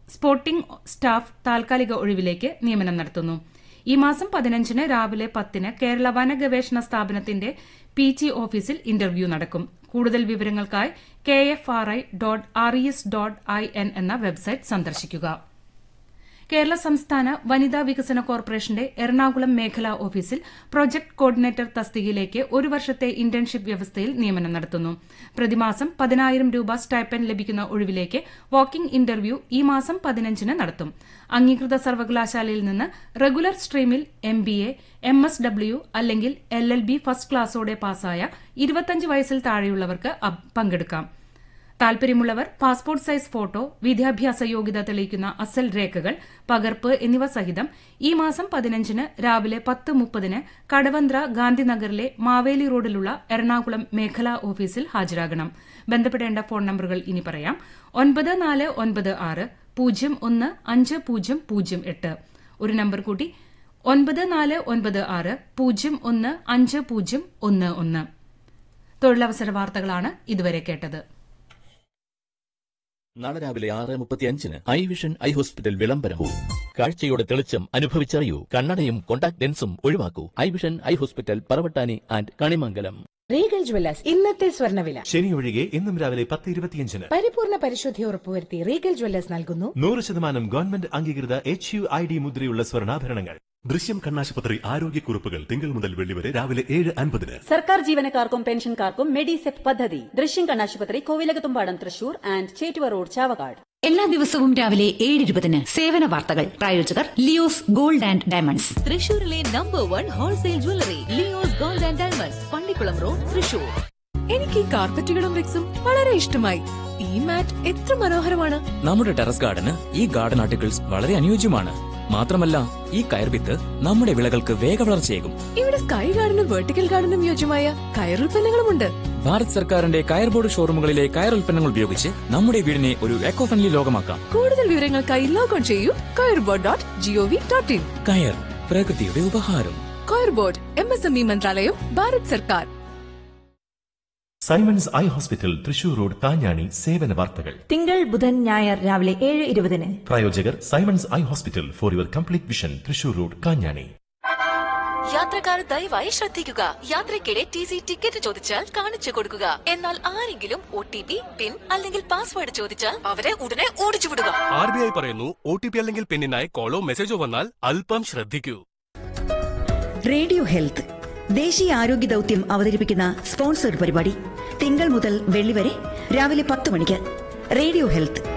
sporting staff താൽക്കാലിക ഒഴിവിലേക്ക് നിയമനം നടത്തുന്നു ഈ മാസം പതിനഞ്ചിന് രാവിലെ പത്തിന് കേരള വന ഗവേഷണ സ്ഥാപനത്തിന്റെ പി ജി ഓഫീസിൽ ഇന്റർവ്യൂ നടക്കും കൂടുതൽ വിവരങ്ങൾക്കായി K F R I dot R E S dot I N എന്ന വെബ്സൈറ്റ് സന്ദർശിക്കുക കേരള സംസ്ഥാന വനിതാ വികസന കോർപ്പറേഷന്റെ എറണാകുളം മേഖലാ ഓഫീസിൽ പ്രൊജക്ട് കോർഡിനേറ്റർ തസ്തികയിലേക്ക് ഒരു വർഷത്തെ ഇന്റേൺഷിപ്പ് വ്യവസ്ഥയിൽ നിയമനം നടത്തുന്നു പ്രതിമാസം പതിനായിരം രൂപ സ്റ്റൈപ്പൻ ലഭിക്കുന്ന ഒഴിവിലേക്ക് വാക്കിംഗ് ഇന്റർവ്യൂ ഈ മാസം പതിനഞ്ചിന് നടത്തും അംഗീകൃത സർവകലാശാലയിൽ നിന്ന് റെഗുലർ സ്ട്രീമിൽ M B A M S W അല്ലെങ്കിൽ എൽ എൽ ബി ഫസ്റ്റ് ക്ലാസോടെ പാസ്സായ ഇരുപത്തഞ്ച് വയസ്സിൽ താഴെയുള്ളവർക്ക് പങ്കെടുക്കാം താൽപര്യമുള്ളവർ പാസ്പോർട്ട് സൈസ് ഫോട്ടോ വിദ്യാഭ്യാസ യോഗ്യത തെളിയിക്കുന്ന അസൽ രേഖകൾ പകർപ്പ് എന്നിവ സഹിതം ഈ മാസം പതിനഞ്ചിന് രാവിലെ പത്ത് മുപ്പതിന് കടവന്ത്ര ഗാന്ധിനഗറിലെ മാവേലി റോഡിലുള്ള എറണാകുളം മേഖലാ ഓഫീസിൽ ഹാജരാകണം ബന്ധപ്പെടേണ്ട ഫോൺ നമ്പറുകൾ ഇനി പറയാം ഒൻപത് നാല് ഒൻപത് ആറ് പൂജ്യം ഒന്ന് അഞ്ച് പൂജ്യം പൂജ്യം എട്ട് ഒരു നമ്പർ കൂടി ഒൻപത് നാല് ഒൻപത് ആറ് പൂജ്യം ഒന്ന് അഞ്ച് പൂജ്യം ഒന്ന് ഒന്ന് തൊഴിലവസര വാർത്തകളാണ് ഇതുവരെ കേട്ടത് നാളെ രാവിലെ ആറ് മുപ്പത്തിയഞ്ചിന് ഐ വിഷൻ ഐ ഹോസ്പിറ്റൽ വിളംബരവും കാഴ്ചയുടെ തെളിച്ചം അനുഭവിച്ചറിയൂ കണ്ണടയും കോണ്ടാക്ട് ലെൻസും ഒഴിവാക്കൂ eye vision eye hospital Paravattani and Kanimangalam Regal jewellers ഇന്നത്തെ സ്വർണ്ണവില ശനി ഒഴികെ ഇന്നും രാവിലെ പത്ത് ഇരുപത്തിയഞ്ചിന് പരിപൂർണ പരിശുദ്ധി ഉറപ്പുവരുത്തി റീഗൽ ജ്വല്ലേഴ്സ് നൽകുന്നു നൂറ് ശതമാനം ഗവൺമെന്റ് അംഗീകൃത എച്ച് യു ഐ ഡി മുദ്രയുള്ള സ്വർണ്ണാഭരണങ്ങൾ ദൃശ്യം കണ്ണാശുപത്രി ആരോഗ്യക്കുറിപ്പുകൾ തിങ്കൾ മുതൽ വെള്ളി വരെ രാവിലെ ഏഴ് അൻപതിന് സർക്കാർ ജീവനക്കാർക്കും പെൻഷൻകാർക്കും മെഡിസെപ് പദ്ധതി ദൃശ്യം കണ്ണാശുപത്രി കോവിലകത്തുംപാടം തൃശൂർ ആൻഡ് ചേറ്റുവ റോഡ് ചാവക്കാട് എല്ലാ ദിവസവും രാവിലെ ഏഴ് ഇരുപതിന് സേവന വാർത്തകൾ പ്രായോജകർ ലിയോസ് ഗോൾഡ് ആൻഡ് ഡയമണ്ട്സ് തൃശൂരിലെ number one wholesale jewellery Leo's gold and diamonds Pallikulam road Thrissur എനിക്ക് ഈ കാർപ്പറ്റുകളും റിക്സും വളരെ ഇഷ്ടമായി ഈ മാറ്റ് എത്ര മനോഹരമാണ് നമ്മുടെ ടെറസ് ഗാർഡന് ഈ ഗാർഡൻ ആർട്ടിക്കിൾസ് വളരെ അനുയോജ്യമാണ് മാത്രമല്ല ഈ കയർവിത്ത് നമ്മുടെ വിളകൾക്ക് വേഗവളർച്ചയേകും ഇവിടെ സ്കൈ ഗാർഡനും വെർട്ടിക്കൽ ഗാർഡനും യോജ്യമായ കയറുൽപ്പന്നങ്ങളുമുണ്ട് ഭാരത് സർക്കാരിന്റെ കയർ ബോർഡ് ഷോറൂമുകളിലെ കയർ ഉൽപ്പന്നങ്ങൾ ഉപയോഗിച്ച് നമ്മുടെ വീടിനെ ഒരു എക്കോ ഫ്രണ്ട്ലി ലോകമാക്കാം കൂടുതൽ വിവരങ്ങൾക്കായി ലോഗോൺ ചെയ്യൂ coir board dot G O V dot in coir പ്രകൃതിയുടെ ഉപഹാരം coir board M S M E മന്ത്രാലയം ഭാരത് സർക്കാർ Simons eye hospital Thrissur road Kanjani സേവന വാർത്തകൾ തിങ്കൾ ബുധൻ ഞായർ രാവിലെ ഏഴ് ഇരുപതിന് പ്രായോജകർ Simons eye hospital for your complete vision Thrissur road Kanjani യാത്രക്കാർ ദയവായി ശ്രദ്ധിക്കുക യാത്രയ്ക്കിടെ ടി സി ടിക്കറ്റ് ചോദിച്ചാൽ കാണിച്ചു കൊടുക്കുക എന്നാൽ ആരെങ്കിലും ഒ ടി പി പിൻ അല്ലെങ്കിൽ പാസ്വേഡ് ചോദിച്ചാൽ അവരെ ഉടനെ ഓടിച്ചു വിടുക ആർ ബി ഐ പറയുന്നു ഒ ടി പി അല്ലെങ്കിൽ പിന്നിനായി കോളോ മെസ്സേജോ വന്നാൽ അല്പം ശ്രദ്ധിക്കൂ റേഡിയോ ഹെൽത്ത് ദേശീയ ആരോഗ്യ ദൗത്യം അവതരിപ്പിക്കുന്ന സ്പോൺസർഡ് പരിപാടി തിങ്കൾ മുതൽ വെള്ളി വരെ രാവിലെ പത്ത് മണിക്ക് റേഡിയോ ഹെൽത്ത്